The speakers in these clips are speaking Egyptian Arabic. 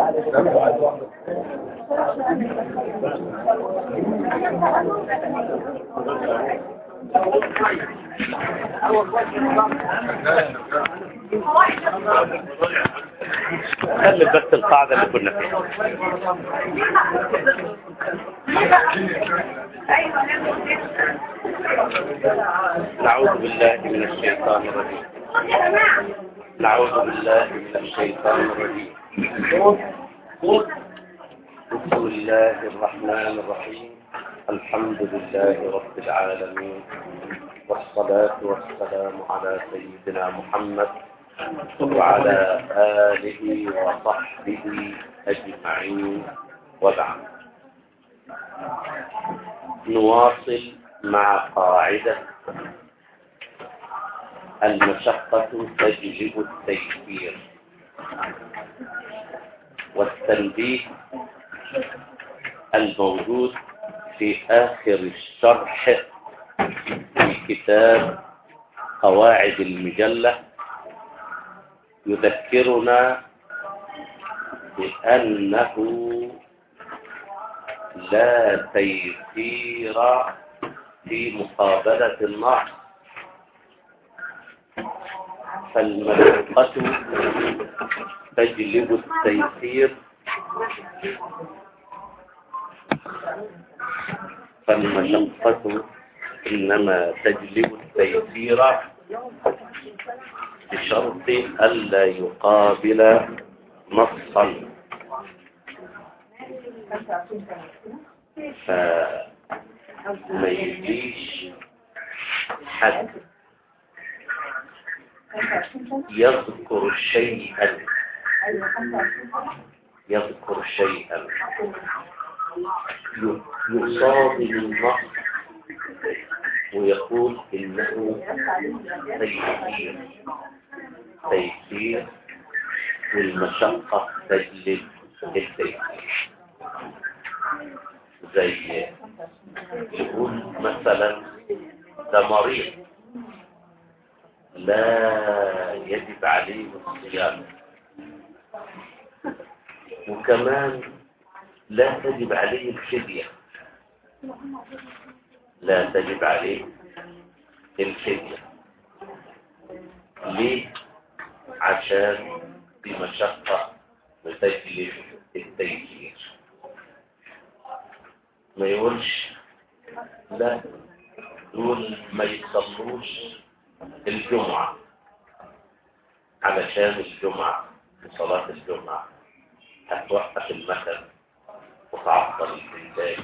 خلي بس القاعدة اللي كنا فيها نعوذ بالله من الشيطان الرجيم نعوذ بالله من الشيطان الرجيم بسم الله الرحمن الرحيم الحمد لله رب العالمين والصلاة والسلام على سيدنا محمد وعلى آله وصحبه أجمعين وبعد نواصل مع قاعدة المشقة تجلب التيسير والتنبيه الموجود في آخر الشرح في كتاب قواعد المجلة يذكرنا بأنه لا تيسير في مقابلة النقص فالمشقة تجلب التيسير فالمشقة إنما تجلب التيسير بشرط ألا يقابل نصا فما يجيش حد يذكر شيئا يذكر شيئا يصادم النص ويقول إنه تيسير تيسير والمشقة تجلب التيسير زي يقول مثلا ده مريض لا يجب عليه الصيام وكمان لا تجب عليه الفدية لا تجب عليه الفدية ليه؟ عشان بمشقة بتجلب التيسير ما يقولش لا دول ما يصلوش الجمعة علشان الجمعة صلاة الجمعة هتوقف المثل وتعطل الإنتاج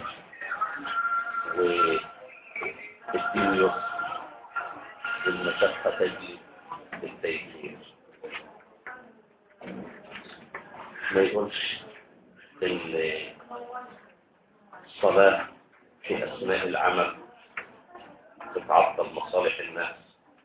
والدين يصل والمشقة تجلب التيسير ما يقولش الصلاة في أثناء العمل تتعطل مصالح الناس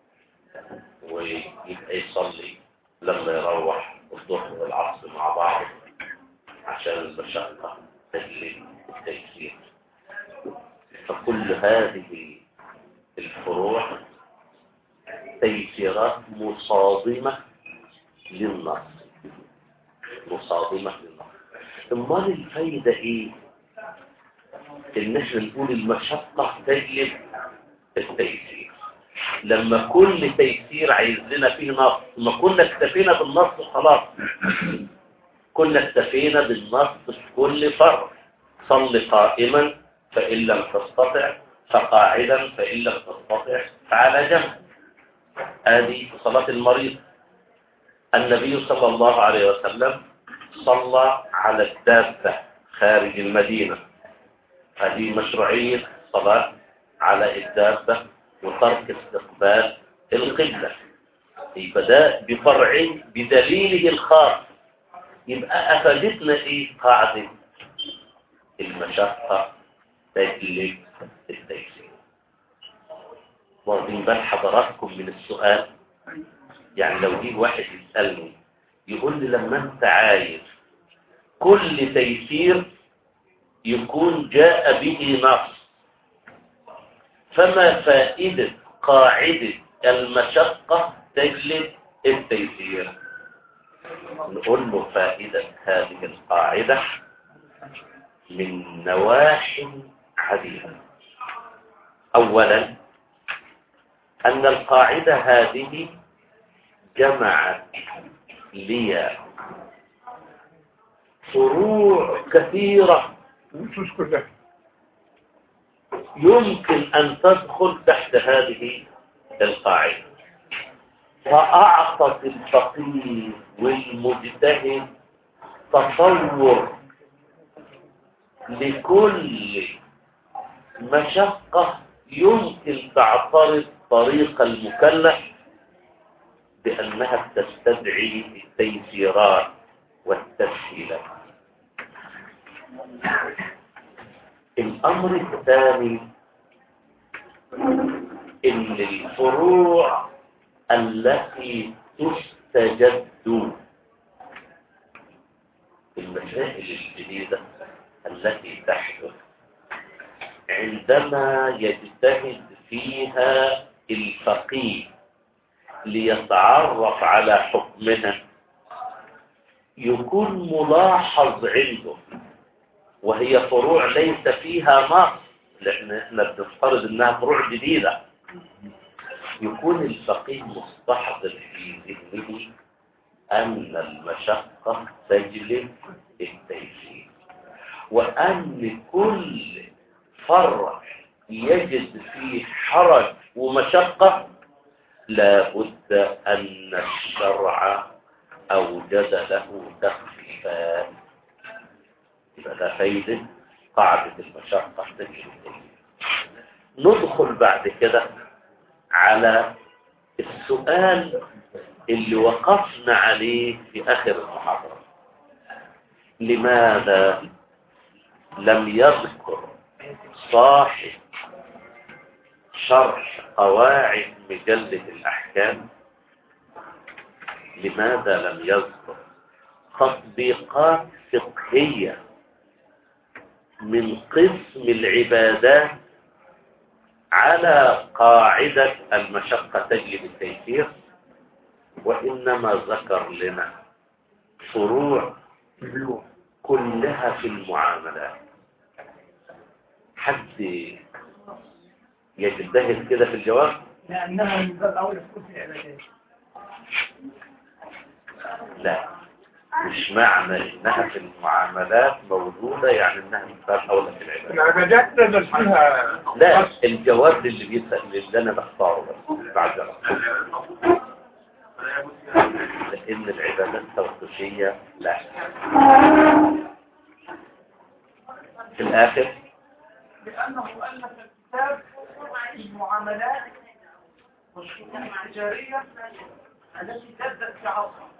ويبقى يصلي لما يروح الظهر والعصر مع بعض عشان المشقة تجلب التيسير فكل هذه الفروع تيسيرات مصادمة للنص مصادمة للنص امال الفايدة ايه ان احنا نقول المشقة تجلب التيسير لما كل تيسير عايز لنا فيه نص ما كنا اكتفينا بالنص خلاص كنا اكتفينا بالنص في كل فرع صل قائما فإن لم تستطع فقاعدا فإن لم تستطع فعلى جنب هذه صلاة المريض النبي صلى الله عليه وسلم صلى على الدابة خارج المدينة هذه مشروعية صلاة على الدابة وترك استقبال القبلة يبقى ده بفرع بدليله الخاص يبقى أفادتنا إيه قاعدة المشقة تجلب التيسير واخدين بال حضراتكم من السؤال يعني لو جه واحد يسألني يقول لي لما انت عايز كل تيسير يكون جاء به نص فما فائدة قاعدة المشقة تجلب التيسير نقول له فائدة هذه القاعدة من نواحي عديدة أولا أن القاعدة هذه جمعت لي فروع كثيرة يمكن أن تدخل تحت هذه القاعدة فأعطت الفقير والمجتهد تصور لكل مشقة يمكن تعترض طريق المكلف بأنها تستدعي التيسيرات والتسهيلات الأمر الثاني إن الفروع التي تستجد المسائل الجديدة التي تحدث عندما يجتهد فيها الفقيه ليتعرف على حكمها يكون ملاحظ عنده وهي فروع ليس فيها نقص لأن احنا بنفترض انها فروع جديدة يكون الفقيه مستحضر في ذهنه أن المشقة تجلب التيسير وأن كل فرع يجد فيه حرج ومشقة لابد أن الشرع أوجد له تخفيفات يبقى ده فايدة قاعدة المشقة تجربة ندخل بعد كده على السؤال اللي وقفنا عليه في آخر المحاضرة لماذا لم يذكر صاحب شرح قواعد مجلة الأحكام لماذا لم يذكر تطبيقات فقهية من قسم العبادات على قاعدة المشقة تجلب التيسير وإنما ذكر لنا فروع كلها في المعاملات حد يجتهد كده في الجواب لأنها من باب أولى في كل العبادات لا مش معنى انها في المعاملات موجودة يعني انها من باب اولى في العبادات العبادات نزل فيها لا الجواب اللي بيسأل اللي انا بختاره بس بعد ذلك. لان العبادات التوقيفية لا في الاخر لأنه ألف الكتاب المعاملات والشؤون التجارية التي تبدأ في عصر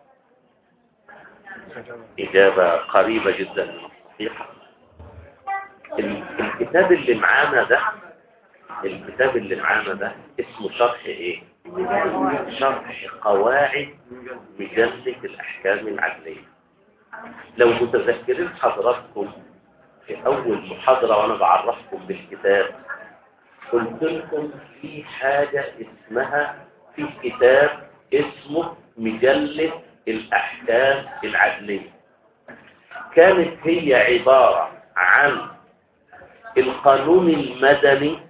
إجابة قريبة جدا من الصحيحة ال- الكتاب اللي معانا ده الكتاب اللي معانا ده اسمه شرح ايه شرح قواعد مجلة الأحكام العدلية لو متذكرين حضراتكم في أول محاضرة وأنا بعرفكم بالكتاب قلت لكم في حاجة اسمها في كتاب اسمه مجلة الأحكام العدلية كانت هي عبارة عن القانون المدني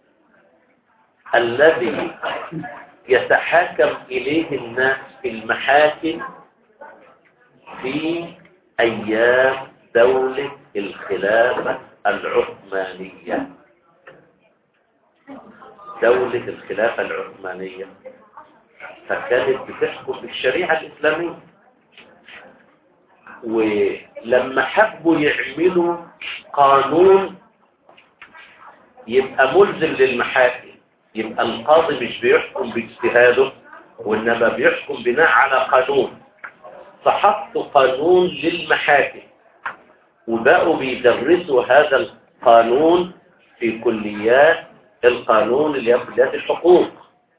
الذي يتحاكم إليه الناس في المحاكم في أيام دولة الخلافة العثمانية دولة الخلافة العثمانية فكانت بتحكم بالشريعة الإسلامية ولما حبوا يعملوا قانون يبقى ملزم للمحاكم يبقى القاضي مش بيحكم باجتهاده وإنما بيحكم بناء على قانون فحطوا قانون للمحاكم وبقوا بيدرسوا هذا القانون في كليات القانون اللي هي كليات الحقوق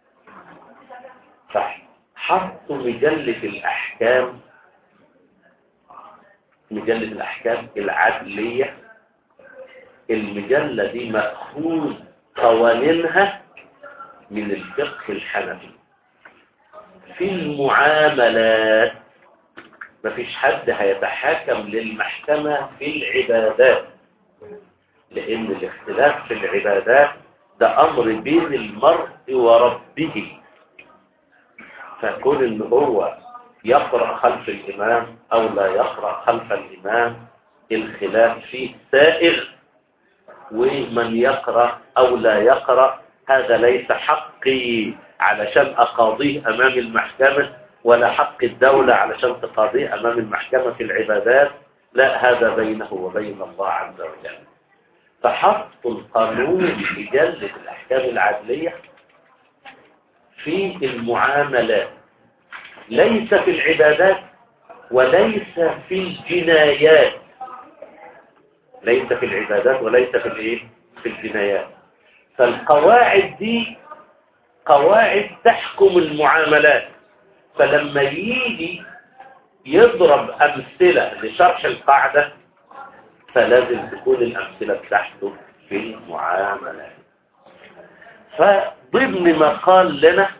فحطوا مجلة الأحكام مجلة الأحكام العدلية المجلة دي مأخوذ قوانينها من الفقه الحنفي في المعاملات مفيش حد هيتحاكم للمحكمة في العبادات لأن الاختلاف في العبادات ده أمر بين المرء وربه فكون إن هو يقرأ خلف الإمام أو لا يقرأ خلف الإمام الخلاف فيه سائغ ومن يقرأ أو لا يقرأ هذا ليس حقي علشان أقاضيه أمام المحكمة ولا حق الدولة علشان تقاضيه أمام المحكمة في العبادات لا هذا بينه وبين الله عز وجل فحط القانون لجلة الأحكام العدلية في المعاملات ليس في العبادات وليس في الجنايات ليس في العبادات وليس في الايه في الجنايات فالقواعد دي قواعد تحكم المعاملات فلما يجي يضرب أمثلة لشرح القاعدة فلازم تكون الأمثلة بتاعته في المعاملات فضمن ما قال لنا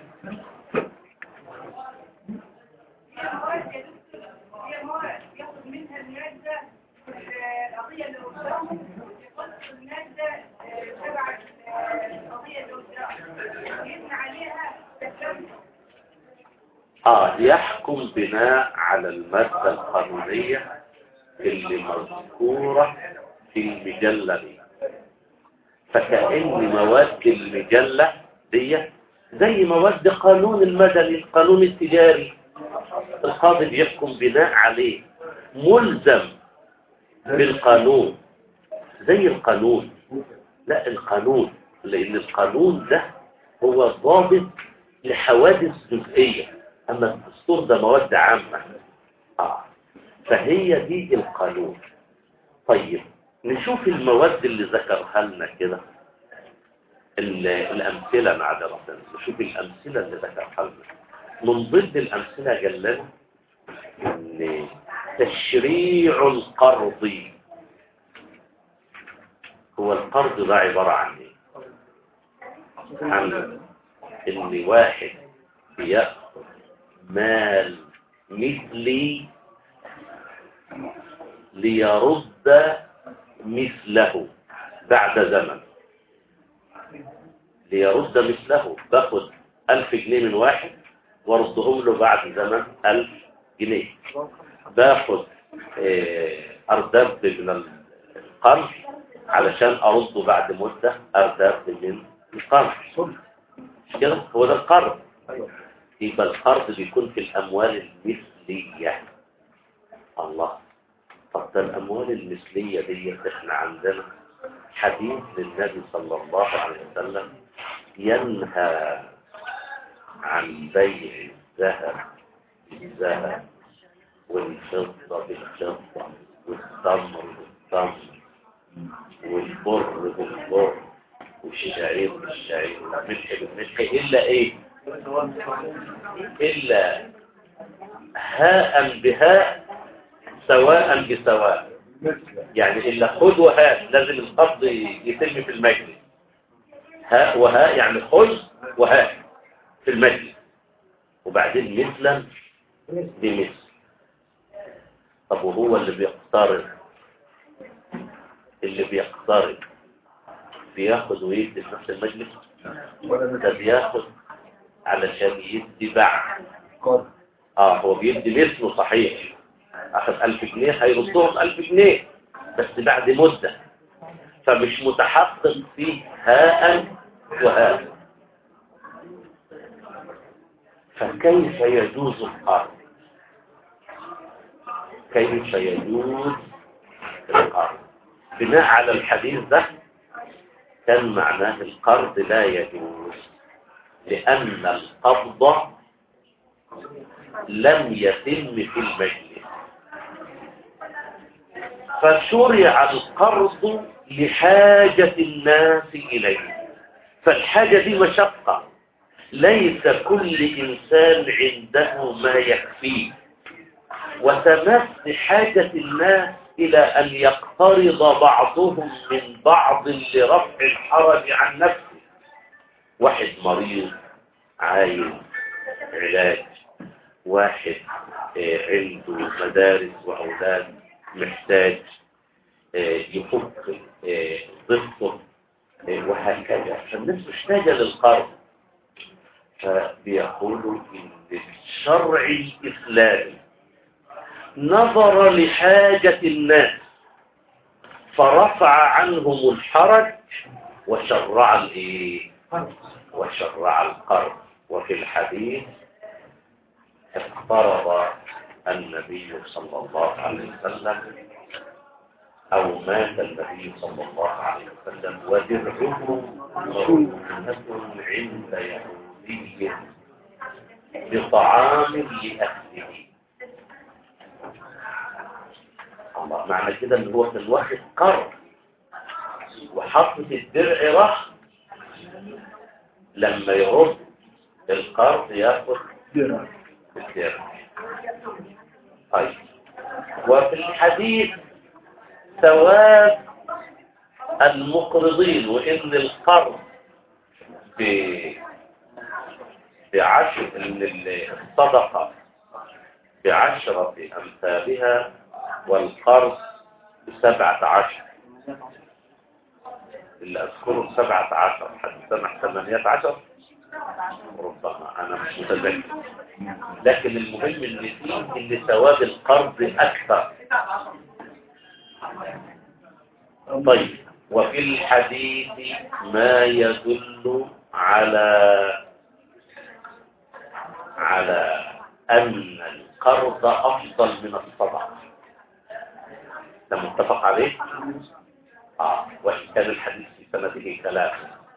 هي مواد ياخد منها المادة القضية اللي قدامه يحط المادة تبع القضية اللي قدامه يبني عليها تكلم آه يحكم بناء على المادة القانونية اللي مذكورة في المجلة دي فكأن مواد المجلة دي زي مواد قانون المدني القانون التجاري القاضي بيحكم بناء عليه ملزم بالقانون زي القانون لا القانون لأن القانون ده هو ضابط لحوادث جزئية أما الدستور ده مواد عامة آه. فهي دي القانون طيب نشوف المواد اللي ذكرها لنا كده ال- الأمثلة معذرة نشوف الأمثلة اللي ذكرها لنا من ضمن الأمثلة جلنا إن تشريع القرض هو القرض ده عبارة عن ايه؟ عن ان واحد بيأخذ مال مثلي ليرد مثله بعد زمن ليرد مثله باخد ألف جنيه من واحد وردهم له بعد زمن ألف جنيه باخد آه، أردب من القرض علشان أرده بعد مدة أردب من القرض مش كده هو ده القرض يبقى القرض بيكون في الأموال المثلية الله طب ده الأموال المثلية دي احنا عندنا حديث للنبي صلى الله عليه وسلم ينهى عن بيع الذهب بالذهب والفضة بالفضة والتمر بالتمر والبر بالبر والشعير بالشعير والملح بالملح إلا إيه إلا هاء بهاء سواء بسواء يعني إلا خذ وهاء لازم القبض يتم في المجلس هاء وهاء يعني خذ وهاء في المجلس وبعدين مثلا بمثل طب وهو اللي بيقترض اللي بيقترض بياخد ويدي في نفس المجلس ده بياخد علشان يدي بعد اه هو بيدي مثله صحيح اخذ ألف جنيه هيردهم ألف جنيه بس بعد مدة فمش متحقق فيه هاء وهاء فكيف يجوز القرض كيف يجوز القرض بناء على الحديث ده كان معناه القرض لا يجوز لأن القبض لم يتم في المجلس فشرع القرض لحاجة الناس إليه فالحاجة دي مشقة ليس كل إنسان عنده ما يكفيه وتمس حاجة الناس إلى أن يقترض بعضهم من بعض لرفع الحرج عن نفسه واحد مريض عايز علاج واحد آه، عنده مدارس وأولاد محتاج آه، يفك آه، ضغطه آه، وهكذا فالناس محتاجة للقرض فبيقولوا إن الشرع الإسلامي نظر لحاجة الناس فرفع عنهم الحرج وشرع الايه وشرع القرض وفي الحديث اقترض النبي صلى الله عليه وسلم او مات النبي صلى الله عليه وسلم ودرعه مرهونة عند يهودي بطعام لأهله الله معنى كده ان هو كان واخد قرض وحطت الدرع رهن لما يرد القرض ياخد درع الدرع طيب وفي الحديث ثواب المقرضين وان القرض ب بعشر ان الصدقه بعشرة أمثالها والقرض بسبعة عشر اللي أذكره سبعة عشر حد سمح ثمانية عشر ربما أنا مش متذكر لكن المهم ان فيه ان ثواب القرض أكثر طيب وفي الحديث ما يدل على على أن القرض أفضل من الصدقة ده متفق عليه؟ آه وإن كان الحديث في سنده كلام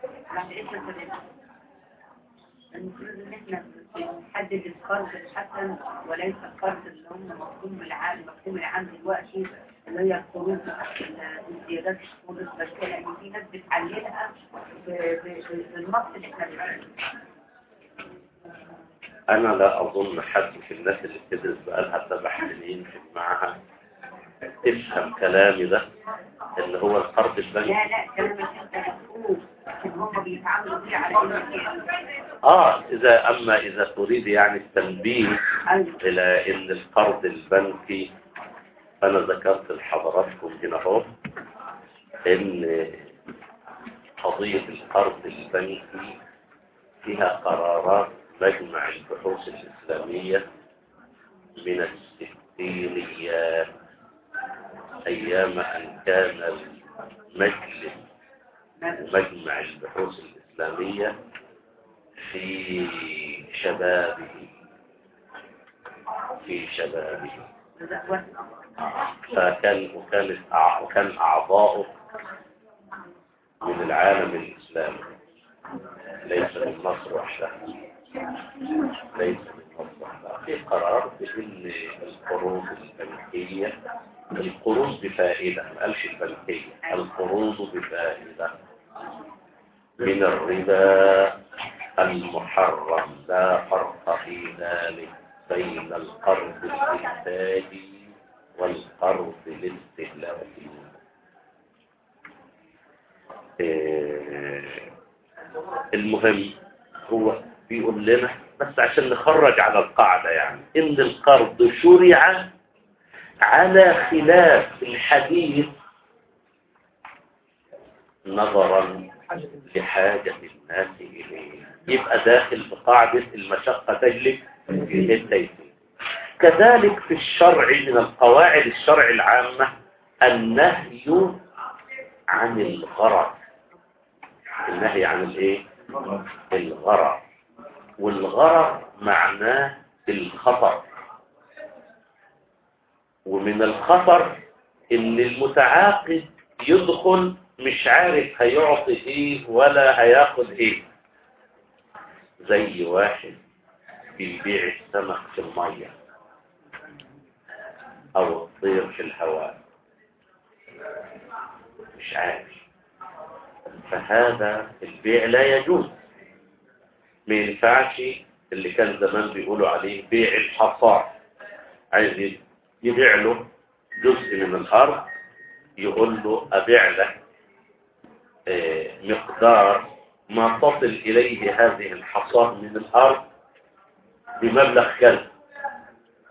المفروض ان احنا نحدد القرض الحسن وليس القرض اللي هم مفهوم العام مفهوم العام دلوقتي اللي هي القروض الزيادات القروض البشريه لان في ناس بتعللها ب- ب- ب- بالنص اللي احنا بنعمله أنا لا أظن حد في الناس اللي بتدرس بقالها سبع سنين في المعهد تفهم كلامي ده اللي هو القرض البنكي لا لا كلام الحته بتقول ان هم بيتعاملوا بيه على انه آه إذا أما إذا تريد يعني التنبيه ايوه إلى إن القرض البنكي أنا ذكرت لحضراتكم هنا أهو إن قضية القرض البنكي فيها قرارات مجمع البحوث الإسلامية من الستينيات أيام أن كان المجلس مجمع البحوث الإسلامية في شبابه في شبابه فكان وكانت أع- وكان أعضاؤه من العالم الإسلامي ليس من مصر وحدها ليس من مصر وحدها في قرار بأن القروض البنكية القروض بفائدة ما قالش البنكية القروض بفائدة من الربا المحرم لا فرق في ذلك بين القرض الإنتاجي والقرض الاستهلاكي إيه، المهم هو بيقول لنا بس عشان نخرج على القاعدة يعني إن القرض شرع على خلاف الحديث نظرا لحاجة الناس إليه يبقى داخل في قاعدة المشقة تجلب التيسير كذلك في الشرع من القواعد الشرع العامة النهي عن الغرض النهي عن الايه الغرض والغرض معناه الخطر ومن الخطر ان المتعاقد يدخل مش عارف هيعطي ايه ولا هياخد ايه زي واحد بيبيع السمك في المية او الطير في الهواء مش عارف فهذا البيع لا يجوز ما ينفعش اللي كان زمان بيقولوا عليه بيع الحصاد عايز يبيع له جزء من الأرض يقول له أبيع لك آه، مقدار ما تصل إليه هذه الحصاد من الأرض بمبلغ كذا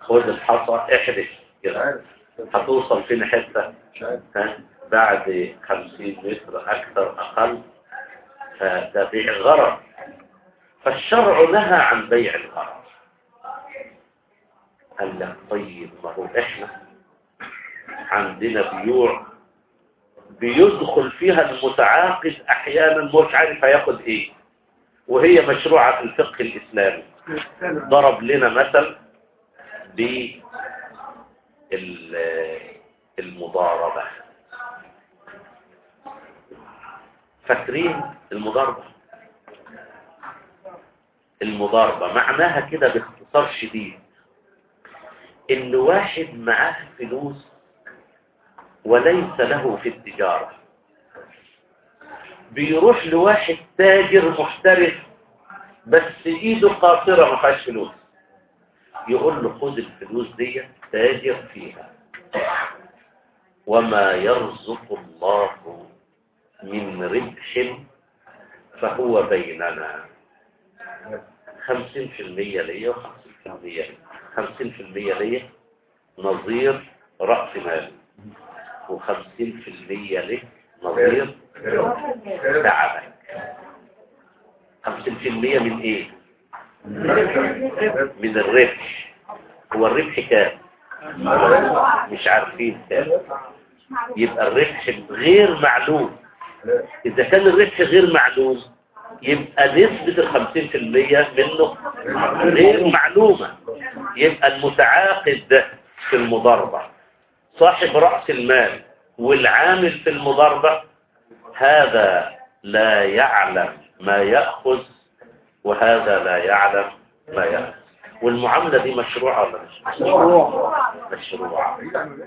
خد الحصى احرس كده هتوصل فين حتة ها؟ بعد 50 متر أكثر أقل فده بيع غرض فالشرع نهى عن بيع الغرض قال لك طيب ما هو احنا عندنا بيوع بيدخل فيها المتعاقد احيانا مش عارف هياخد ايه وهي مشروعة في الفقه الاسلامي ضرب لنا مثل بالمضاربة فاكرين المضاربة المضاربة معناها كده باختصار شديد ان واحد معاه فلوس وليس له في التجارة بيروح لواحد تاجر محترف بس ايده قاصرة ما فيهاش فلوس يقول له خد الفلوس دي تاجر فيها وما يرزق الله من ربح فهو بيننا خمسين في المية ليا وخمسين في المية ليا خمسين في المية ليا نظير رأس مال وخمسين في المية ليه نظير تعبك خمسين في المية من ايه من الربح هو الربح كام مش عارفين كام يبقى الربح غير معلوم إذا كان الربح غير معلوم يبقى نسبة الخمسين في المية منه غير معلومة يبقى المتعاقد في المضاربة صاحب رأس المال والعامل في المضاربة هذا لا يعلم ما يأخذ وهذا لا يعلم ما يأخذ والمعاملة دي مشروعة ولا مش مشروعة؟ مشروعة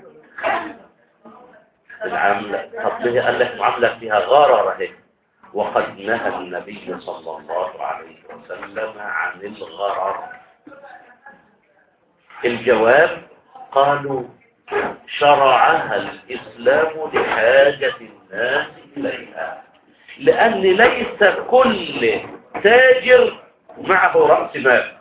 العاملة طب ليه قال لك معاملة فيها غرر اهي وقد نهى النبي صلى الله عليه وسلم عن الغرر الجواب قالوا شرعها الإسلام لحاجة الناس إليها لأن ليس كل تاجر معه رأس مال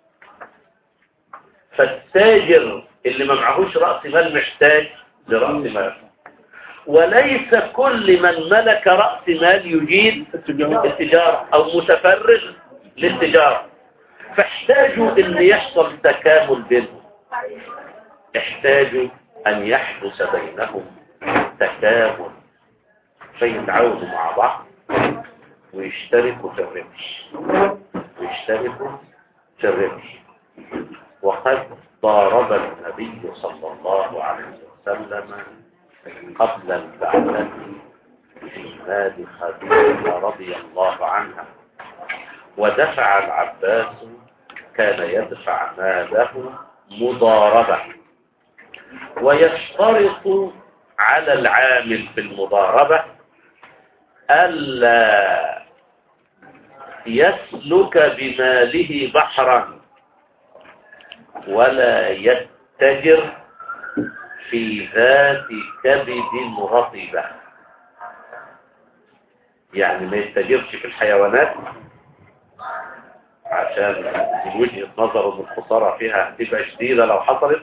فالتاجر اللي ما معهوش رأس مال محتاج لرأس مال وليس كل من ملك رأس مال يجيد التجارة أو متفرغ للتجارة فاحتاجوا أن يحصل تكامل بينهم احتاجوا أن يحدث بينهم تكامل فيتعاونوا مع بعض ويشتركوا في الربح ويشتركوا في الربح وقد ضارب النبي صلى الله عليه وسلم قبل البعثة في مال خديجة رضي الله عنها ودفع العباس كان يدفع ماله مضاربة ويشترط على العامل في المضاربة ألا يسلك بماله بحرا ولا يتجر في ذات كبد رطبة يعني ما يتجرش في الحيوانات عشان من وجهة نظره ان الخسارة فيها تبقى شديدة لو حصلت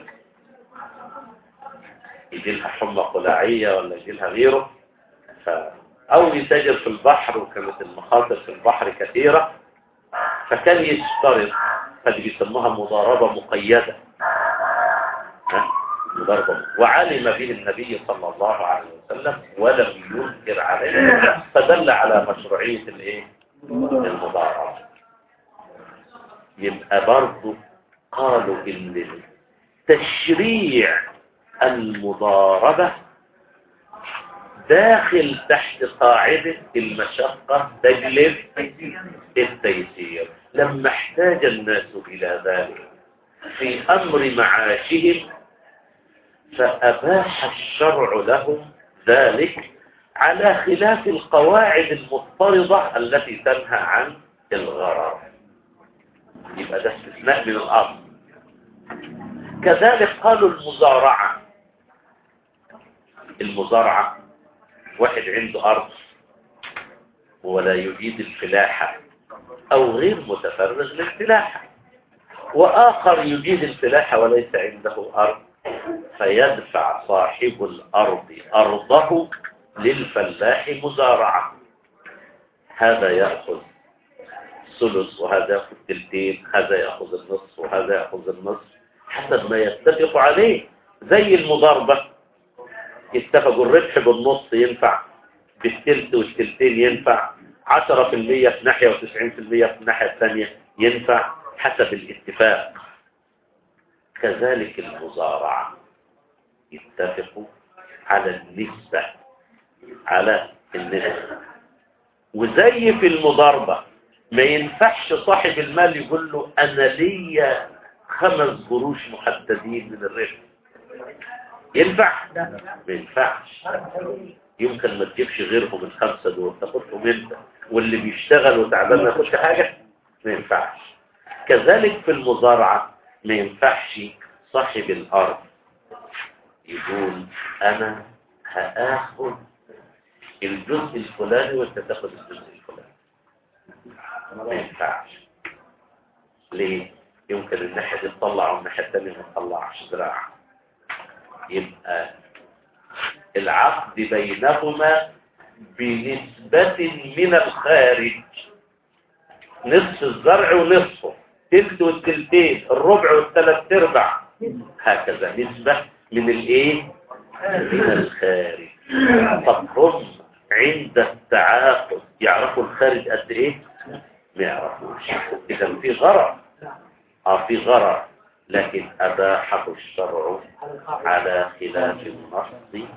يجي لها حمى قلاعية ولا يجي لها غيره ف... أو يتاجر في البحر وكانت المخاطر في البحر كثيرة فكان يشترط فدي بيسموها مضاربة مقيدة ها؟ مضاربة وعلم به النبي صلى الله عليه وسلم ولم ينكر عليه فدل على مشروعية الايه المضاربة يبقى برضه قالوا ان تشريع المضاربة داخل تحت قاعدة المشقة تجلب التيسير لما احتاج الناس إلى ذلك في أمر معاشهم فأباح الشرع لهم ذلك على خلاف القواعد المضطردة التي تنهى عن الغرر يبقى ده استثناء من الأرض كذلك قالوا المزارعة المزارعة واحد عنده أرض ولا يجيد الفلاحة أو غير متفرغ للفلاحة وآخر يجيد الفلاحة وليس عنده أرض فيدفع صاحب الأرض أرضه للفلاح مزارعة هذا يأخذ ثلث وهذا يأخذ تلتين هذا يأخذ النصف وهذا يأخذ النصف حسب ما يتفق عليه زي المضاربة اتفقوا الربح بالنص ينفع بالتلت والتلتين ينفع عشرة في المية في ناحية وتسعين في المية في الناحية الثانية ينفع حسب الاتفاق كذلك المزارعة يتفقوا على النسبة على النسبة وزي في المضاربة ما ينفعش صاحب المال يقول له أنا ليا خمس قروش محددين من الربح ينفع؟ ما ينفعش يمكن ما تجيبش غيرهم الخمسة دول تاخدهم انت واللي بيشتغل وتعبان ما ياخدش حاجة ما ينفعش كذلك في المزارعة ما ينفعش صاحب الأرض يقول أنا هآخد الجزء الفلاني وانت تاخد الجزء الفلاني ما ينفعش ليه؟ يمكن الناحية دي تطلع والناحية الثانية ما تطلعش زراعة يبقى العقد بينهما بنسبة من الخارج نصف الزرع ونصفه تلت والتلتين الربع والثلاث ارباع هكذا نسبة من الايه من الخارج طب هم عند التعاقد يعرفوا الخارج قد ايه ما يعرفوش اذا في غرر اه في غرر لكن اباحه الشرع على خلاف النص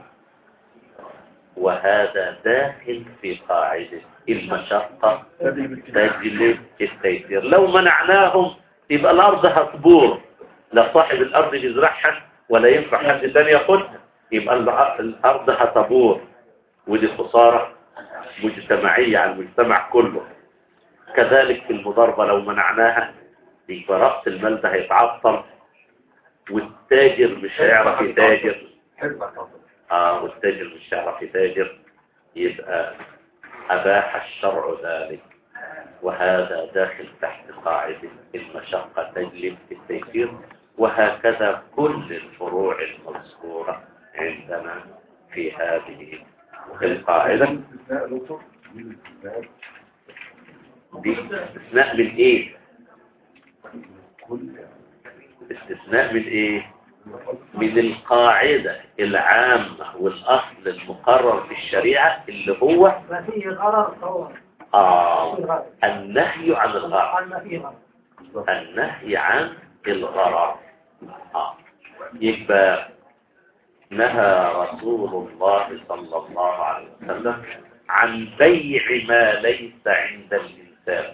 وهذا داخل في قاعدة المشقة تجلب التيسير لو منعناهم يبقى الأرض هتبور لا صاحب الأرض يزرعها ولا ينفع حد تاني ياخدها يبقى الأرض هتبور ودي خسارة مجتمعية على المجتمع كله كذلك في المضاربة لو منعناها يبقى رأس المال ده هيتعطل والتاجر مش هيعرف يتاجر آه والتاجر مش هيعرف يتاجر يبقى أباح الشرع ذلك وهذا داخل تحت قاعدة المشقة تجلب التيسير وهكذا كل الفروع المذكورة عندنا في هذه القاعدة دي استثناء من ايه استثناء من ايه من القاعدة العامة والأصل المقرر في الشريعة اللي هو ما فيه غرر فهو آه النهي عن الغرر قال ما فيه غرر النهي عن الغرر آه. يبقى نهى رسول الله صلى الله عليه وسلم عن بيع ما ليس عند الإنسان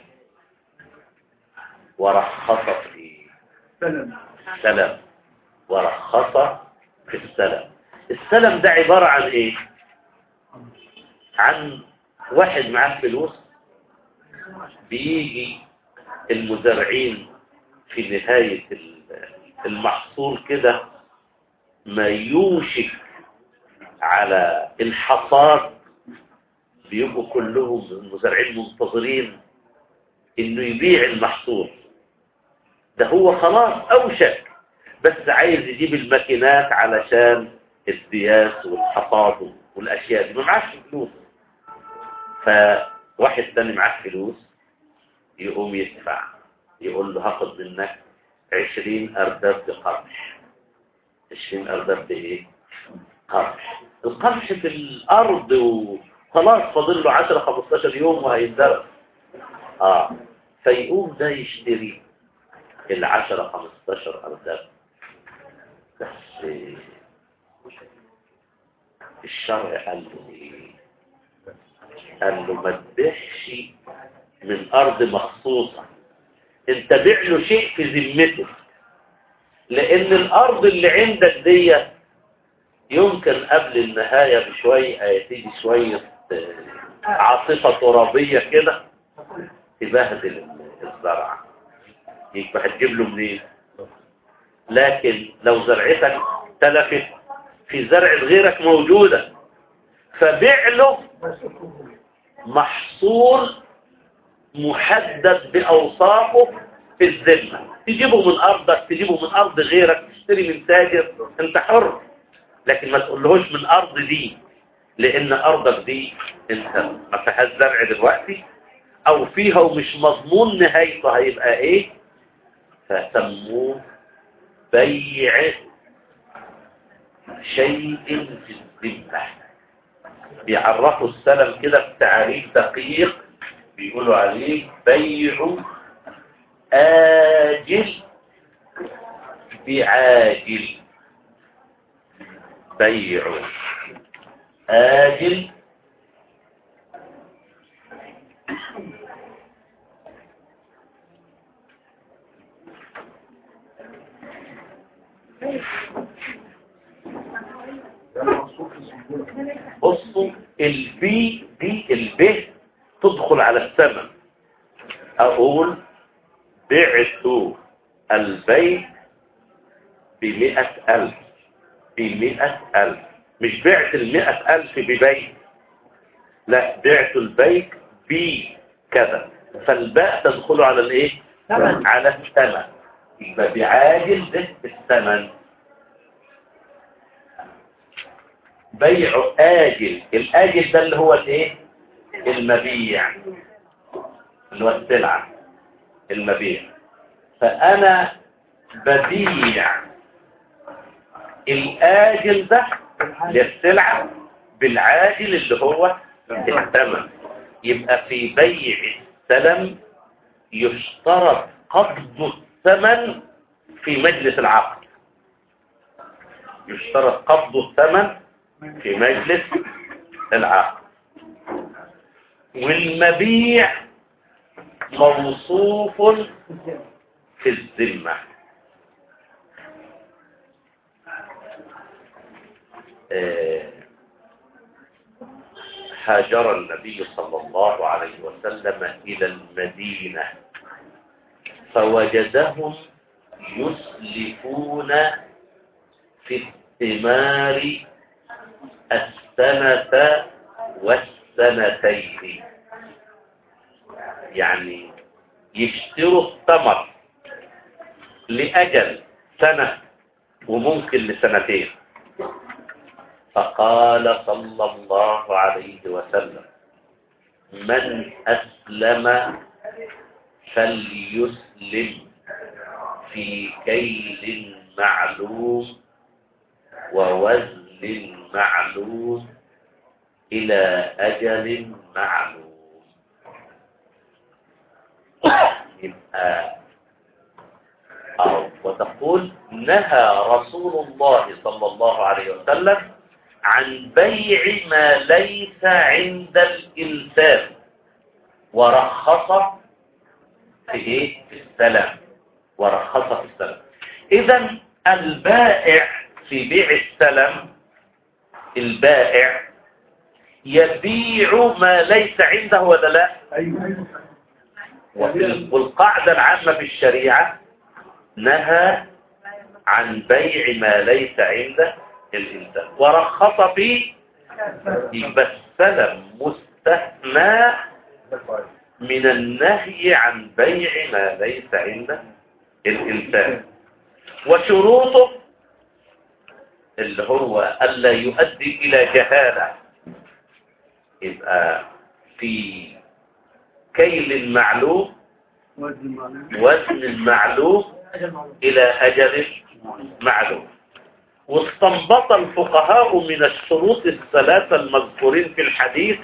ورخص في سلم السلم ورخص في السلم السلم ده عبارة عن ايه عن واحد معاه فلوس بيجي المزارعين في نهاية المحصول كده ما يوشك على الحصاد بيبقوا كلهم المزارعين منتظرين انه يبيع المحصول ده هو خلاص اوشك بس عايز يجيب الماكينات علشان الدياس والحصاد والاشياء دي ما معاش فلوس فواحد تاني معاه فلوس يقوم يدفع يقول له هاخد منك عشرين ارداب بقرش عشرين ارداب بايه قرش القرش في الارض وخلاص فاضل له 10 15 يوم وهيتزرع اه فيقوم ده يشتري العشرة خمستاشر أرداب بس الشرع قال له ايه قال له ما تبيعش من أرض مخصوصة انت بيع له شيء في ذمته لأن الأرض اللي عندك دي يمكن قبل النهاية بشوية تيجي شوية عاصفة ترابية كده تبهدل الزرع يبقى هتجيب له منين لكن لو زرعتك تلفت في زرع غيرك موجودة فبيع له محصول محدد بأوصافه في الذمة تجيبه من أرضك تجيبه من أرض غيرك تشتري من تاجر أنت حر لكن ما تقولهوش من أرض دي لأن أرضك دي أنت ما فيهاش زرع دلوقتي أو فيها ومش مضمون نهايته هيبقى إيه فسموه بيع شيء في الذمة بيعرفوا السلم كده بتعريف دقيق بيقولوا عليه بيع آجل بعاجل بيع آجل بصوا البي دي الب تدخل على الثمن اقول بعت البيت بمئة ألف بمئة ألف مش بعت المئة ألف ببيت لا بعت البيت بكذا فالباء تدخل على الايه ثمن. على الثمن يبقى بعاجل ده الثمن بيع آجل الآجل ده اللي هو الايه المبيع اللي هو السلعة المبيع فأنا ببيع الآجل ده للسلعة بالعاجل اللي هو الثمن يبقى في بيع السلم يشترط قبض الثمن في مجلس العقد يشترط قبض الثمن في مجلس العقد والمبيع موصوف في الذمة آه، هاجر النبي صلى الله عليه وسلم إلى المدينة فوجدهم يسلفون في الثمار السنة والسنتين يعني يشتروا الثمر لأجل سنة وممكن لسنتين فقال صلى الله عليه وسلم من أسلم فليسلم في كيل معلوم ووزن معلوم إلى أجل معلوم يبقى أو وتقول نهى رسول الله صلى الله عليه وسلم عن بيع ما ليس عند الإنسان ورخص في إيه؟ في السلام ورخص في السلام إذا البائع في بيع السلم البائع يبيع ما ليس عنده ولا لا ايوه وفي- والقاعدة العامة في الشريعة نهى عن بيع ما ليس عند الإنسان ورخص فيه يبقى السلم مستثنى من النهي عن بيع ما ليس عند الإنسان وشروطه اللي هو ألا يؤدي إلى جهالة يبقى في كيل معلوم وزن معلوم وزن معلوم اجل معلوم إلى أجل معلوم واستنبط الفقهاء من الشروط الثلاثة المذكورين في الحديث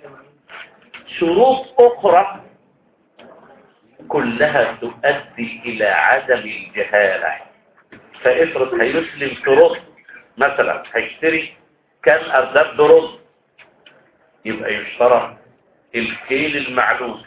شروط أخرى كلها تؤدي إلى عدم الجهالة فافرض هيسلم شروط مثلا هيشتري كم أرداب رز يبقى يشترط الكيل المعلوم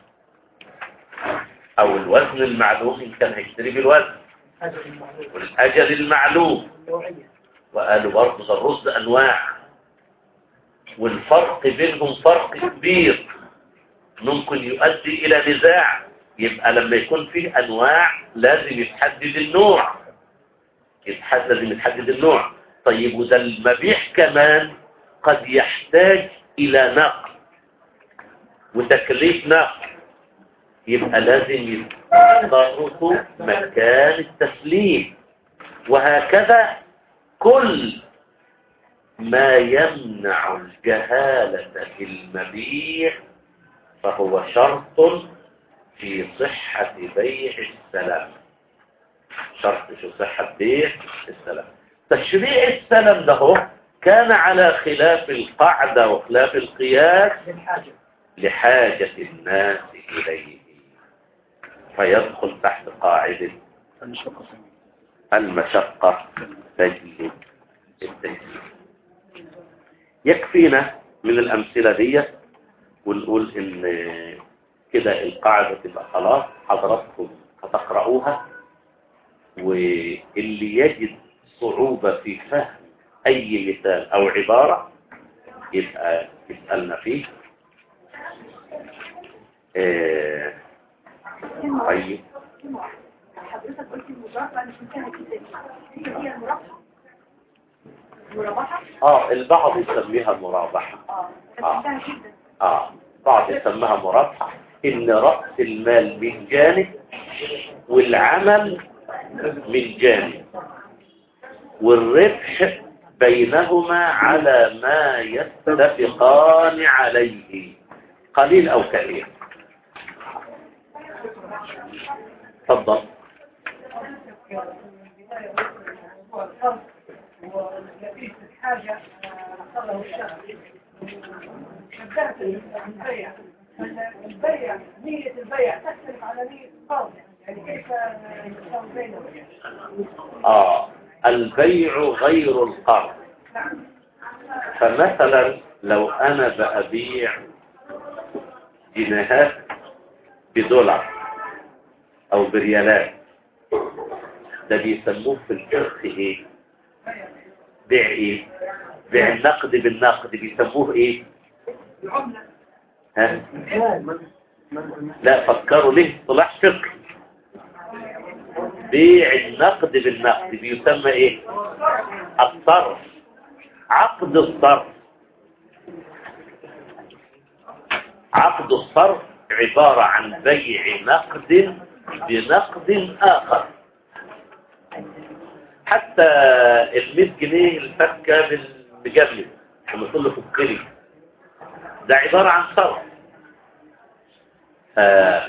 أو الوزن المعلوم إن كان هيشتري بالوزن اجل معلوم والأجل المعلوم نوعية وقالوا برضه ده الرز أنواع والفرق بينهم فرق كبير ممكن يؤدي إلى نزاع يبقى لما يكون فيه أنواع لازم يتحدد النوع يتحدد لازم يتحدد النوع طيب وده المبيع كمان قد يحتاج إلى نقل وتكليف نقل يبقى لازم ضرط مكان التسليم وهكذا كل ما يمنع الجهالة في المبيع فهو شرط في صحة بيع السلام شرط في صحة بيع السلام تشريع السلام ده هو كان على خلاف القاعدة وخلاف القياس للحاجة لحاجة الناس إليه فيدخل تحت قاعدة المشقة المشقة تجلب التيسير يكفينا من الأمثلة دي ونقول إن كده القاعدة تبقى خلاص حضراتكم هتقرأوها واللي يجد صعوبة في فهم أي مثال أو عبارة يبقى يسألنا فيه آه، طيب حضرتك قلت المرافعة مش منتهى جدا هي هي المرافعة المرابحة اه البعض يسميها مرابحة اه بس آه. منتهى جدا اه بعض يسميها مرابحة ان رأس المال من جانب والعمل من جانب والربح بينهما على ما يتفقان عليه قليل او كثير تفضل ونتيجة الحاجة حصله الشخص شبهت البيع البيع نية البيع تختلف على نية القول يعني كيف يساوي بينهم اه البيع غير القرض فمثلا لو انا بأبيع جنيهات بدولار او بريالات ده بيسموه في الفقه ايه بيع ايه بيع النقد بالنقد بيسموه ايه ها لا فكروا ليه اصطلاح فقه بيع النقد بالنقد بيسمى ايه الصرف عقد الصرف عقد الصرف عبارة عن بيع نقد بنقد آخر حتى ال 100 جنيه الفكة بالمجلد لما تقول له فكري ده عبارة عن صرف آه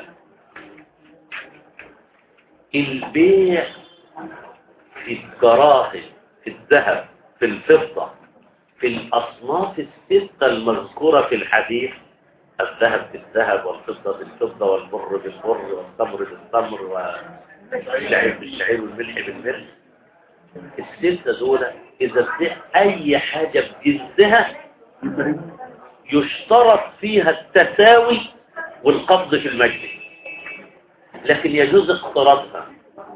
البيع في الدراهم في الذهب في الفضة في الأصناف الستة المذكورة في الحديث الذهب بالذهب والفضة بالفضة والبر بالبر والتمر بالتمر والشعير بالشعير والملح بالملح الستة دول إذا بتاع أي حاجة بجنسها يشترط فيها التساوي والقبض في المجلس لكن يجوز اقتراضها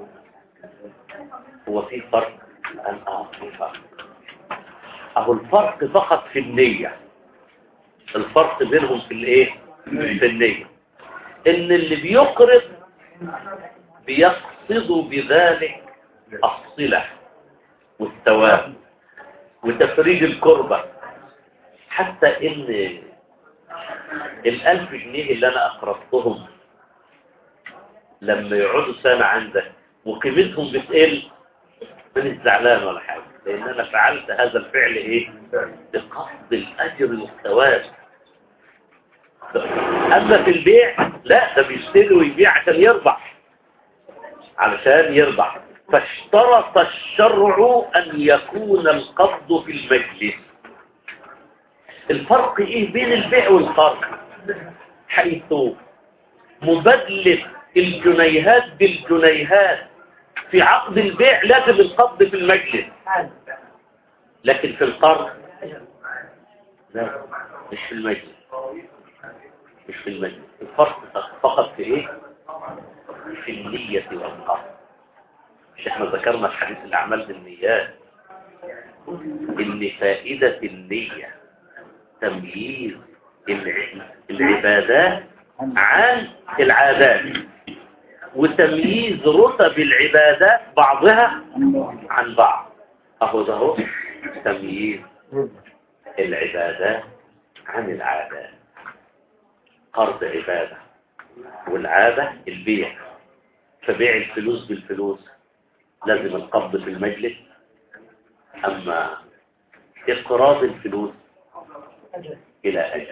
هو في فرق الآن اه في فرق أهو الفرق فقط في النية الفرق بينهم في الايه في النية ان اللي بيقرض بيقصد بذلك الصلة والثواب وتفريج الكربة حتى ان الألف جنيه اللي أنا أقرضتهم لما يقعدوا سنة عندك وقيمتهم بتقل من الزعلان ولا حاجة لأن أنا فعلت هذا الفعل إيه بقصد الأجر والثواب أما في البيع لا ده بيشتري ويبيع عشان يربح علشان يربح فاشترط الشرع أن يكون القبض في المجلس الفرق إيه بين البيع والقرض حيث مبادلة الجنيهات بالجنيهات في عقد البيع لازم القبض في المجلس لكن في القرض لا مش في المجلس مش في المجلس الفرق فقط في ايه في النية والقصد مش احنا ذكرنا في حديث الاعمال بالنيات ان فائدة النية تمييز الع- العبادات عن العادات وتمييز رتب العبادات بعضها عن بعض اهو ده هو تمييز العبادات عن العادات قرض عبادة والعادة البيع فبيع الفلوس بالفلوس لازم القبض في المجلس أما إقراض الفلوس إلى أجل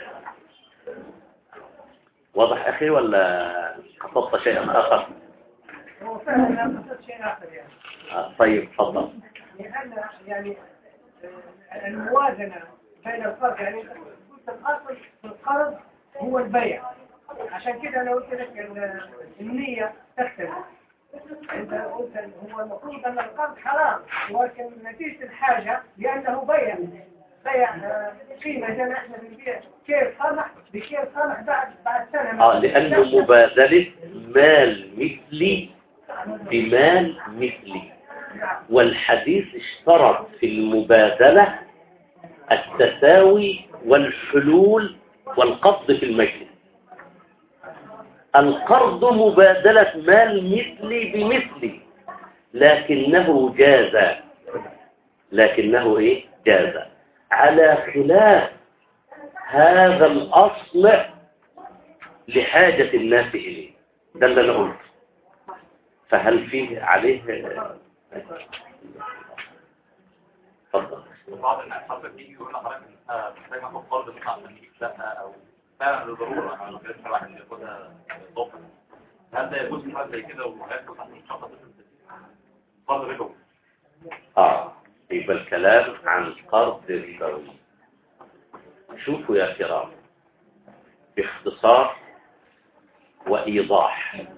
واضح أخي ولا خطبت شيئا آخر هو فعلا لا قصد شيء آخر يعني آه، طيب تفضل لأن يعني آه، الموازنة بين القرض يعني قلت الأصل في القرض هو البيع عشان كده أنا قلت لك ال- النية تختلف أنت قلت إن هو المفروض أن القرض حرام ولكن نتيجة الحاجة لأنه بيع بيع آه، قيمة زي ما احنا بنبيع كيف قمح بكيف قمح بعد بعد سنة آه لأنه مبادلة مال مثلي بمال مثلي والحديث اشترط في المبادلة التساوي والحلول والقبض في المجلس القرض مبادلة مال مثلي بمثلي لكنه جاز لكنه ايه جاز على خلاف هذا الأصل لحاجة الناس إليه ده اللي أنا قلته فهل فيه عليه تفضل بعض الناس حضرتك بيجي يقول لحضرتك آه، محتاج اخد قرض مثلا عشان نجيب شقه او فعلا للضروره يعني لو كان الواحد ياخدها اضافه هل ده يجوز في حاجه زي كده ويدخل تحت الشقه قرض ربوي آه يبقى الكلام عن قرض ربوي شوفوا يا كرام باختصار وإيضاح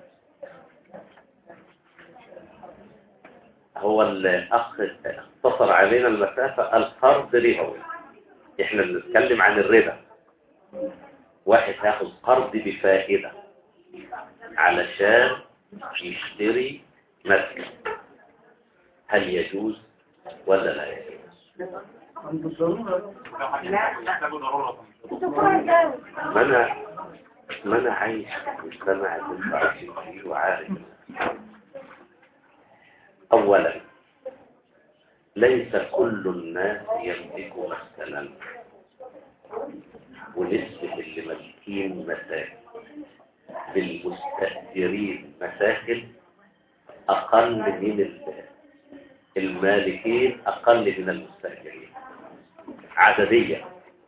هو الأخ اختصر علينا المسافة القرض ربوي احنا بنتكلم عن الربا واحد هياخد قرض بفائدة علشان يشتري مسكن هل يجوز ولا لا يجوز لو حاجه محتاجه ضروره ما انا ما انا عايش في المجتمع اللي انت عايش فيه وعارف اولا ليس كل الناس يملك مسكنا ونسبة اللي مالكين مساكن بالمستأجرين مساكن أقل من ال- المالكين أقل من المستأجرين عدديا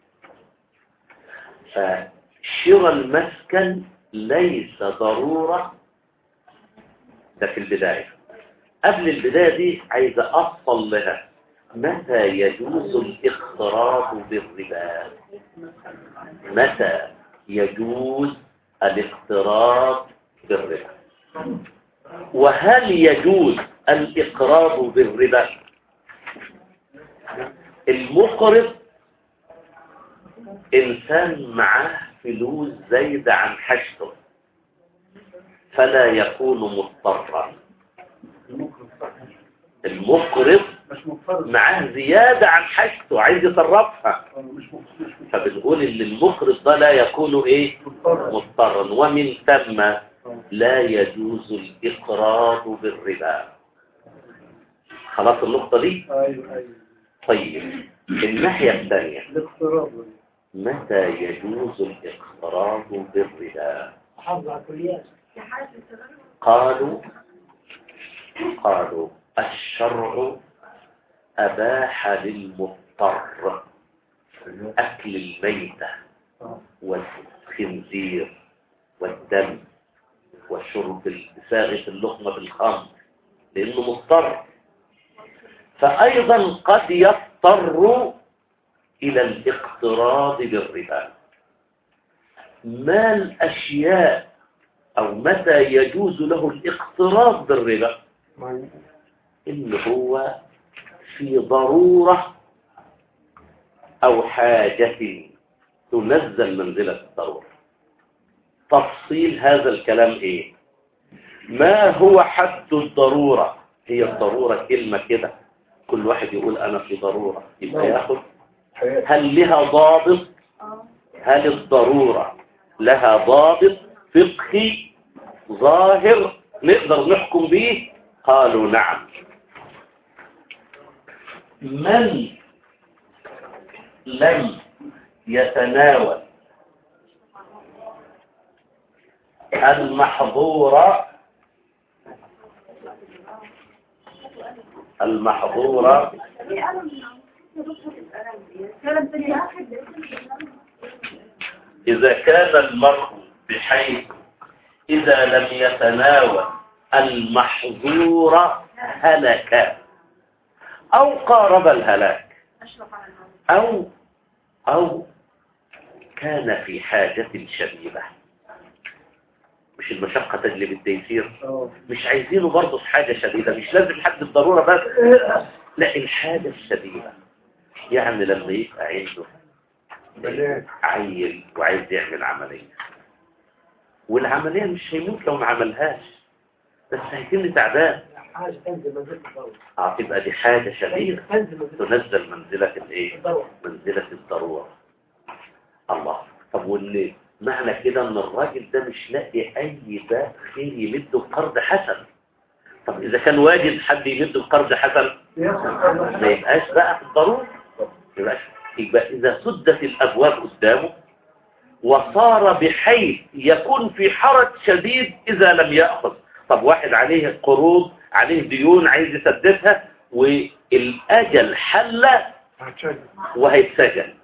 فشراء المسكن ليس ضرورة ده في البداية قبل البداية دي عايز أصل لها متى يجوز الاقتراض بالربا متى يجوز الاقتراض بالربا وهل يجوز الإقراض بالربا المقرض إنسان معاه فلوس زايدة عن حاجته فلا يكون مضطرا المقرض مش مضطر معاه زيادة عن حاجته عايز يصرفها مش مضطر فبنقول ان المقرض ده لا يكون ايه مضطر مضطرا ومن ثم لا يجوز الإقراض بالربا خلاص النقطة دي ايوه ايوه طيب الناحية الثانية الاقتراض متى يجوز الاقتراض بالربا حافظ على الكليات قالوا قالوا الشرع أباح للمضطر أكل الميتة والخنزير والدم وشرب ساغة اللقمة بالخمر لأنه مضطر فأيضا قد يضطر إلى الاقتراض بالربا ما الأشياء أو متى يجوز له الاقتراض بالربا إن هو في ضرورة أو حاجة تنزل منزلة الضرورة تفصيل هذا الكلام إيه ما هو حد الضرورة هي الضرورة كلمة كده كل واحد يقول أنا في ضرورة يبقى ياخد هل لها ضابط هل الضرورة لها ضابط فقهي ظاهر نقدر نحكم به قالوا نعم من لم يتناول المحظور المحظورة إذا كان المرء بحيث إذا لم يتناول المحظور هلك أو قارب الهلاك أو أو كان في حاجة شديدة مش المشقة تجلب التيسير اه مش عايزينه برضه في حاجة شديدة مش لازم حد الضرورة بس لا الحاجة الشديدة يعني لما يبقى عنده بنات عيل وعايز يعمل عملية والعملية مش هيموت لو ما عملهاش بس هيتم تعبان حاجة تنزل منزلة الضوء هتبقى دي حاجة شديدة تنزل منزلة تنزل منزلة الايه الضوء منزلة الضرورة الله طب واللي معنى كده ان الراجل ده مش لاقي اي باب خير يمده بقرض حسن طب اذا كان واجد حد يمده بقرض حسن ما يبقاش بقى في الضرورة يبقاش يبقى اذا سدت الابواب قدامه وصار بحيث يكون في حرج شديد اذا لم يأخذ طب واحد عليه قروض عليه ديون عايز يسددها والاجل حل وهيتسجن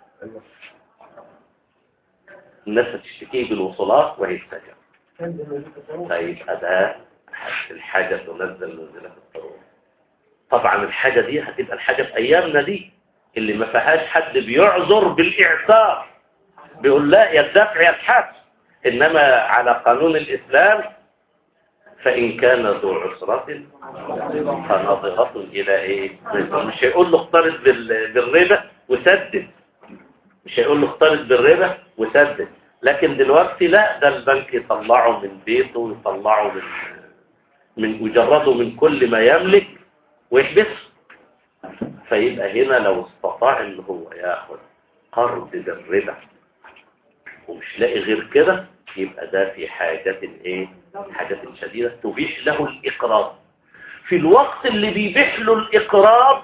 الناس هتشتكيه بالوصولات وهيتسجن تنزل منزلة الضوء فيبقى ده الحاجة تنزل منزلة الضرورة طبعا الحاجة دي هتبقى الحاجة في أيامنا دي اللي ما فيهاش حد بيعذر بالإعثار بيقول لا يا الدفع يا الحبس إنما على قانون الإسلام فإن كان ذو عسرة فنظرة إلى إيه مش هيقول له اقترض بال- بالربا وسدد مش هيقول له اقترض بالربا وسدد لكن دلوقتي لا ده البنك يطلعه من بيته ويطلعه من من ويجرده من كل ما يملك ويحبسه فيبقى هنا لو استطاع ان هو ياخد قرض بالربا ومش لاقي غير كده يبقى ده في حاجة ايه حاجة شديدة تبيح له الإقراض في الوقت اللي بيبيح له الإقراض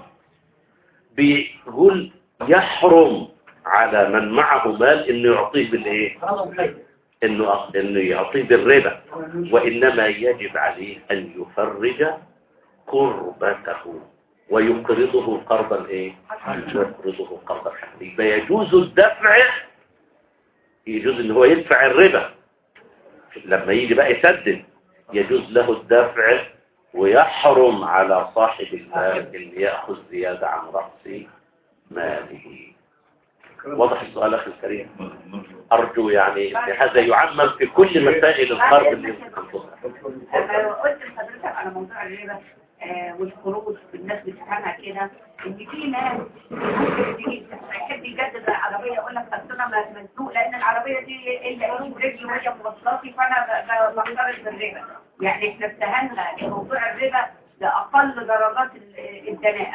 بيقول يحرم على من معه مال انه يعطيه بالايه انه انه يعطيه بالربا وانما يجب عليه ان يفرج كربته ويقرضه قرضا ايه يقرضه قرضا حسنا يبقى يجوز الدفع يجوز ان هو يدفع الربا لما يجي بقى يسدد يجوز له الدفع ويحرم على صاحب المال ان ياخذ زياده عن راس ماله واضح السؤال اخي الكريم ارجو يعني ان هذا يعمم في كل مسائل القرض اللي بتنفذها انا قلت لحضرتك على موضوع الربا آه، والقروض الناس بتفهمها كده ان في ناس ممكن تيجي يحب يجدد العربيه يقول لك اصل انا مزنوق لان العربيه دي الا ايدي ورجلي وهي موصلاتي فانا ب- ب- بقترض بالربا يعني احنا اتهمنا ان موضوع الربا ده اقل درجات ال- الدناءه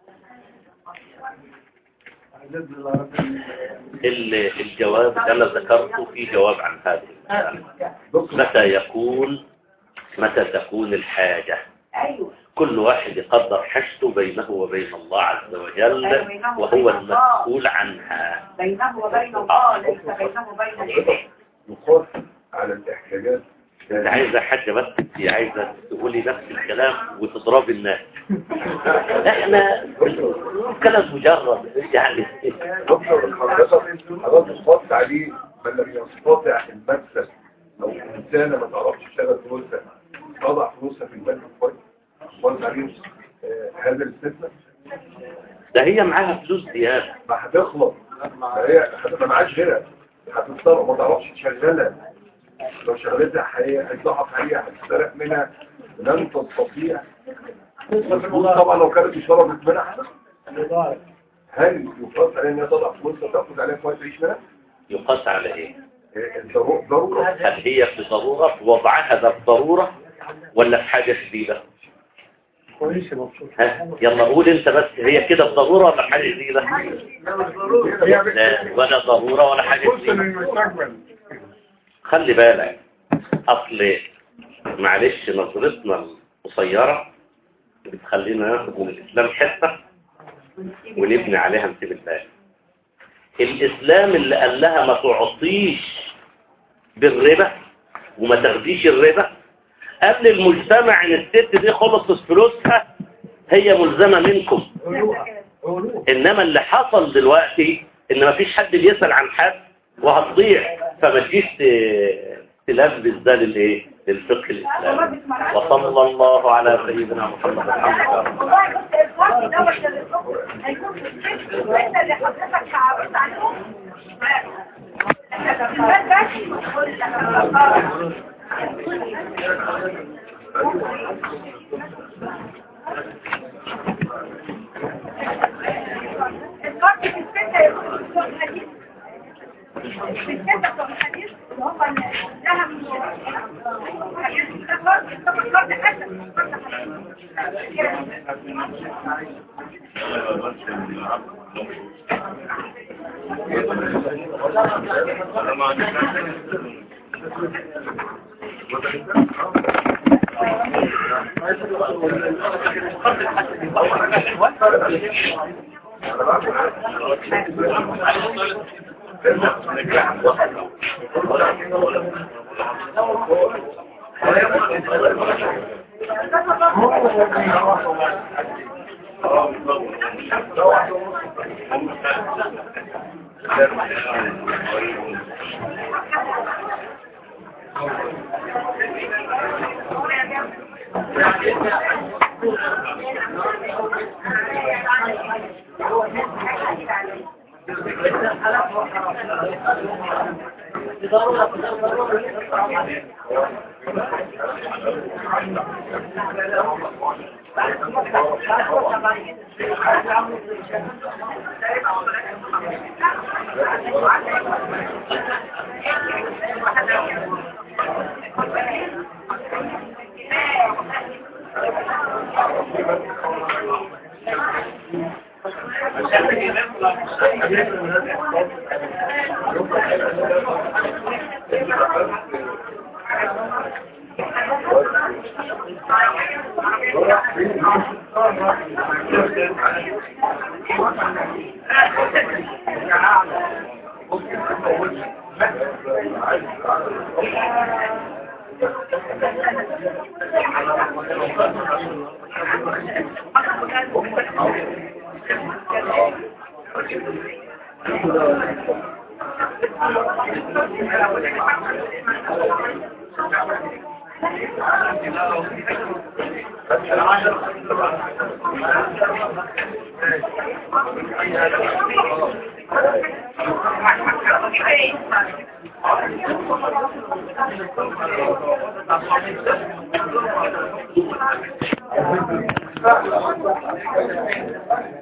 ال- الجواب اللي انا ذكرته في جواب عن هذه المسألة متى يكون متى تكون الحاجة ايوه كل واحد يقدر حاجته بينه وبين الله عز وجل وهو المسؤول عنها بينه وبين الله ليس بينه وبين العباد نخاف على الاحتياجات انت عايزة حاجة بس انت عايزة تقولي نفس الكلام وتضربي الناس احنا كلام مجرد يعني دكتور حضرتك حضرتك تحط عليه من لم يستطع المكسب او انسانه ما تعرفش تشتغل فلوسها تضع فلوسها في البنك كويس وانت عليهم آه، هذا الاستثناء ده هي معاها فلوس زيادة ما هتخلص ما هي ما معاش غيرها هتضطر ما تعرفش تشغلها لو شغلتها هي- هتضعف عليها هتسترق منها لن تستطيع الفلوس طبعا لو كانت اشترطت منها هل يفرض عليها ان هي تضع فلوسها تاخد عليها كويس تعيش منها؟ يقاس على ايه الضرو- ضرورة هل هي في ضرورة في وضعها ده في ضرورة ولا في حاجة شديدة كويس مبسوط ها يلا قول انت بس هي كده في ضرورة ولا حاجة شديدة لا ولا ضرورة ولا حاجة شديدة خلي بالك اصل معلش نظرتنا القصيرة بتخلينا ناخد من الاسلام حتة ونبني عليها نسيب الباقي الاسلام اللي قال لها ما تعطيش بالربا وما تاخديش الربا قبل المجتمع ان الست دي خلصت فلوسها هي ملزمة منكم علوها علوها انما اللي حصل دلوقتي ان مفيش حد بيسأل عن حد وهتضيع فما تجيش ت- تلبس ده للايه للفقه الاسلامي وصلى الله على سيدنا محمد الحمد لله والله بص الفرق دوت اللي الصبح هيكون في السجن وانت اللي حضرتك عرضت عليهم احنا في البلد بس الفرق في السجن هيكون في الصبح الحديث في السجن بتوع الحديث اللي هم لها من الحديث ده فرق ده فرق حسن فرق حسن Thank you.